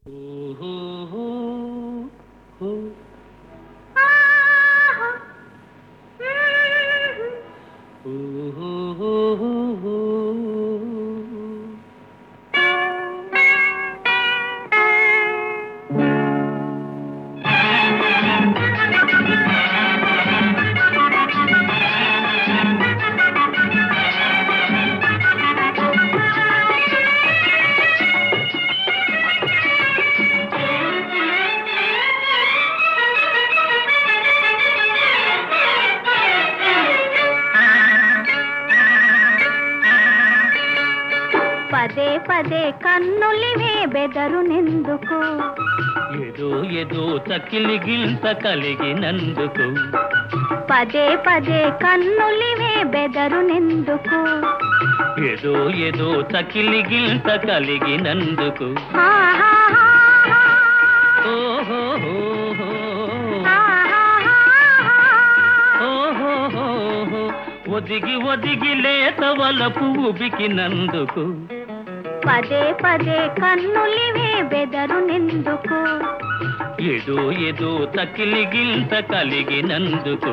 పదే పదే కన్నులివే బెదరునెందుకు ఏదో ఏదో చకిలి గింత కలిగినందుకు పదే పదే కన్నులివే బెదరునెందుకు ఏదో ఏదో చకిలి గింత కలిగినందుకు హా, హా, హా, హా. ఓహో హా, హా, హా, హా. ఓహో ఒదిగి ఒదిగి లేత వలపు ఉబికినందుకు పదే పదే కన్నులివే బెదరునెందుకు ఏదో ఏదో చకిలి గింత కలిగినందుకు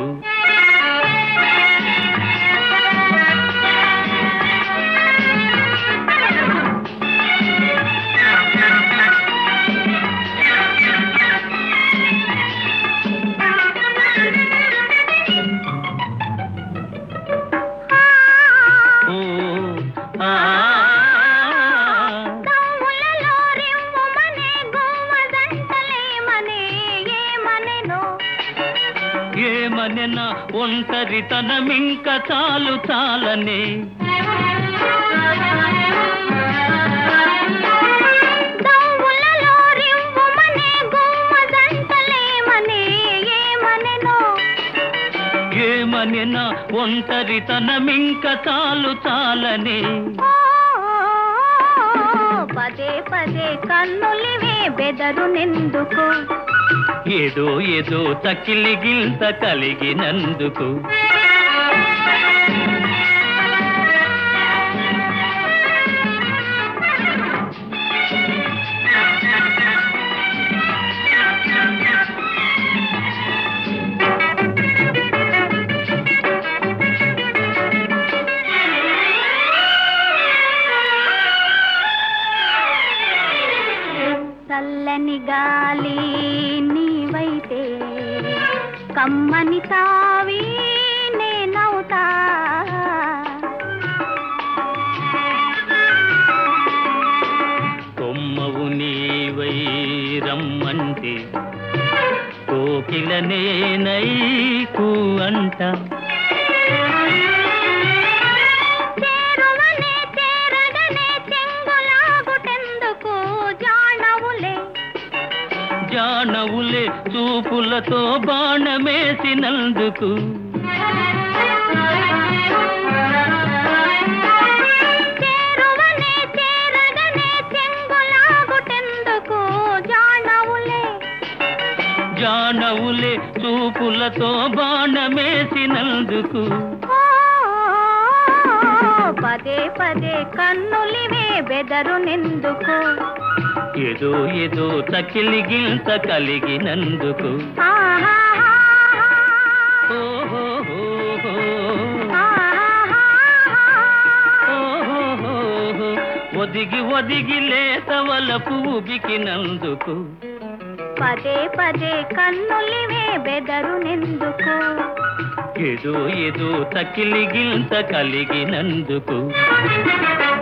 ఓ ఆ దమ్ములలో రిమ్ముమనే గువ్వదంటలేమనే ఏమనెనో ఏమనెన ఒంటరితనమింక చాలు చాలనే దమ్ములలో రిమ్ముమనే గువ్వదంటలేమనే ఏమనెనో ఏమనెన ఒంటరితనమింక చాలు చాలనే ఓ, పదే పదే కన్నులివే బెదరునెందుకు ఏదో ఏదో తకిలి గిల్త కలిగినందుకు చల్లని గాలి నీవైతే కమ్మని తావి నేనవుతా కొమ్మవు నీవై రమ్మంటే కోకిల నేనై కూ అంట చేరువనే చేరగనే చెంగులాగుటెందుకు జానవులే జానవులే చూపులతో బాణమేసినందుకు చేరువనే చేరగనే చెంగులాగుటెందుకు జానవులే జానవులే చూపులతో బాణమేసినందుకు ఓ, పదే పదే కన్నులివే బెదరునెందుకు ఏదో ఏదో తకిలి గిల్త కలిగినందుకు ఆహాహాహా. ఓహోహోహో. ఆహాహాహా. ఓహోహోహో. ఒదిగి ఒదిగి లేత వలపు ఉబికినందుకు పదే పదే కన్నులివే బెదరునెందుకు ఏదో ఏదో తకిలి గిల్త కలిగినందుకు